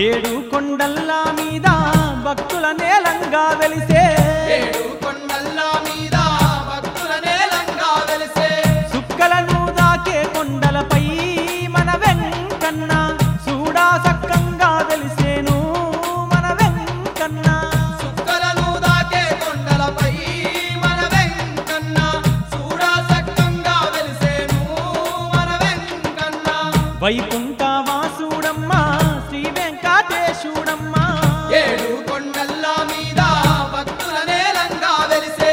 ఏడు కొండల్ల మీద భక్తుల నేలంగా వెలిసే ఏడు కొండల్ల మీద భక్తుల నేలంగా వెలిసే సుక్కలను దాకే కొండలపై మన వెంకన్న చూడా సక్కంగా వెలిసేను మన వెంకన్న సుక్కలను దాకే కొండలపై మన వెంకన్న చూడా సక్కంగా వెలిసేను మన వెంకన్న వైకుంఠ వాసుడమ్మ శ్రీ వెంకటేశుడమ్మ ఏడు కొండల్ల మీద భక్తుల నేలంగా వెలిసే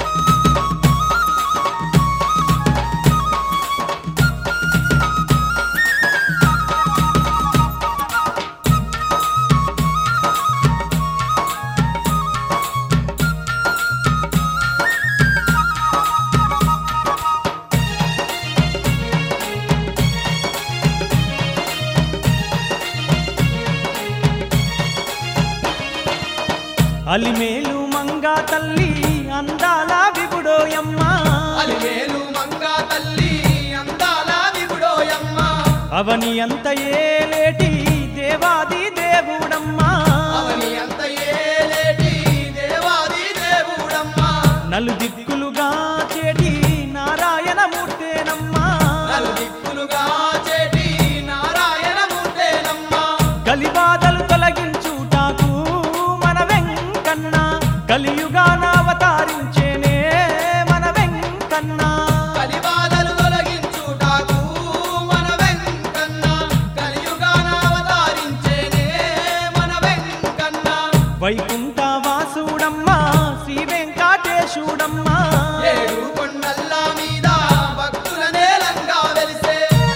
అలిమేలు మంగా తల్లి అందాల విగుడోయమ్మ అలివేలు మంగా తల్లి అందాల విగుడోయమ్మ అవని అంత ఏలేటి దేవాది దేవుడమ్మ అవని అంత ఏలేటి దేవాది దేవుడమ్మ నలు దిక్కులుగా చేటి నారాయణమూర్తేనమ్మ నలు దిక్కులుగా చేటి నారాయణమూర్తేనమ్మ కలిబాధలు తొలగించుటాకు మన వెంకన్న కలియుగాన అవతారించేనే మన వెంకన్న కలిబాధలు తొలగించుటాకు మన వెంకన్న కలియుగాన అవతారించేనే మన వెంకన్న వైకుంఠ వాసుడమ్మ శ్రీ వెంకటేశుడమ్మ ఏడు కొండల్ల మీద భక్తుల నేలంగా వెలిసే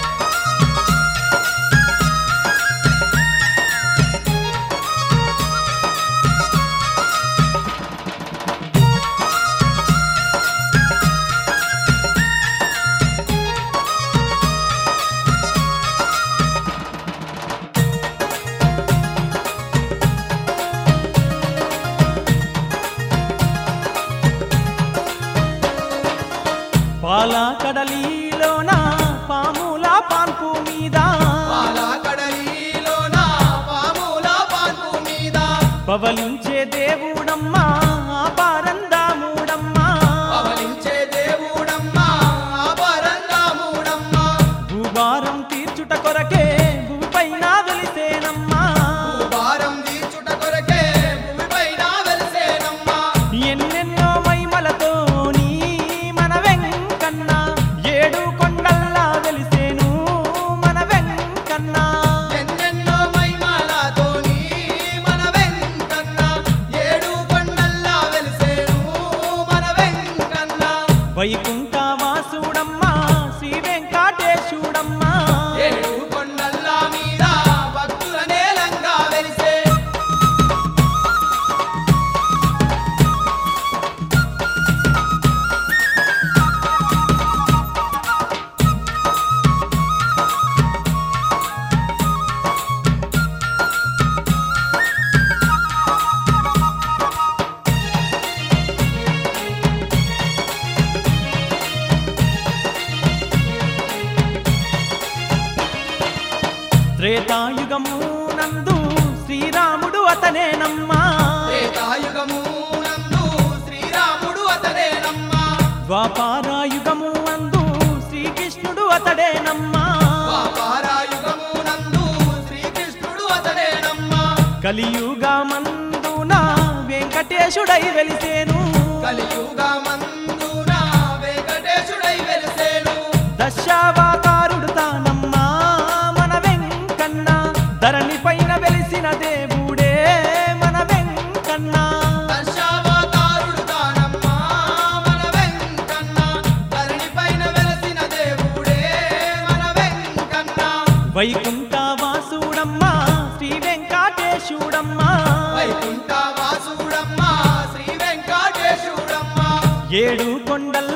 పాల కడలిలోన పాముల పాన్పు మీద పాల కడలిలోన పాముల పాన్పు మీద పవలించే దేవుడమ్మ పారందాముడమ్మ పవలించే దేవుడమ్మ ఆభరణముడమ్మ భూభారం తీర్చుట కొరకే భూమిపైన వెలిసేనమ్మా భారం తీర్చుట కొరకే భూమిపైన వెలిసేనమ్మ ఎన్నెన్నో మైమలతో నీ మన వెంకన్న ఏడు కొండల్లా వెలిసేను మన వెంకన్న ఎన్నెన్నో మహిమలతోని మన వెంకన్న ఏడు కొండల్లా వెలిసేను మన వెంకన్న వైకుంఠ వాసుడమ్మ శ్రీ వెంకటేశుడమ్మ ఏడు కొండల్ల మీద భక్తుల నేలంగా వెలిసే త్రేతాయుగము నందు శ్రీరాముడు అతనేనమ్మా త్రేతాయుగము నందు శ్రీరాముడు అతడేనమ్మ ద్వాపారాయుగము అందు శ్రీకృష్ణుడు అతడేనమ్మా ద్వాపారాయుగము నందు శ్రీకృష్ణుడు అతడేనమ్మ కలియుగమందున వెంకటేశుడై వెలిసేను కలియుగమందున వెంకటేశుడై వెలిసేను దశావతారుడు తానమ్మా మన వెంకన్న ధరణి పైన వెలిసిన దేవుడే మన వెంకన్న దశావతారుడు తానమ్మ మన వెంకన్న ధరణిపైన వెలసిన దేవుడే మన వెంకన్న వైకుంఠ వాసుడమ్మ శ్రీ వెంకటేశుడమ్మ వైకుంఠ వాసుడమ్మ శ్రీ వెంకటేశుడమ్మ ఏడు కొండల్ల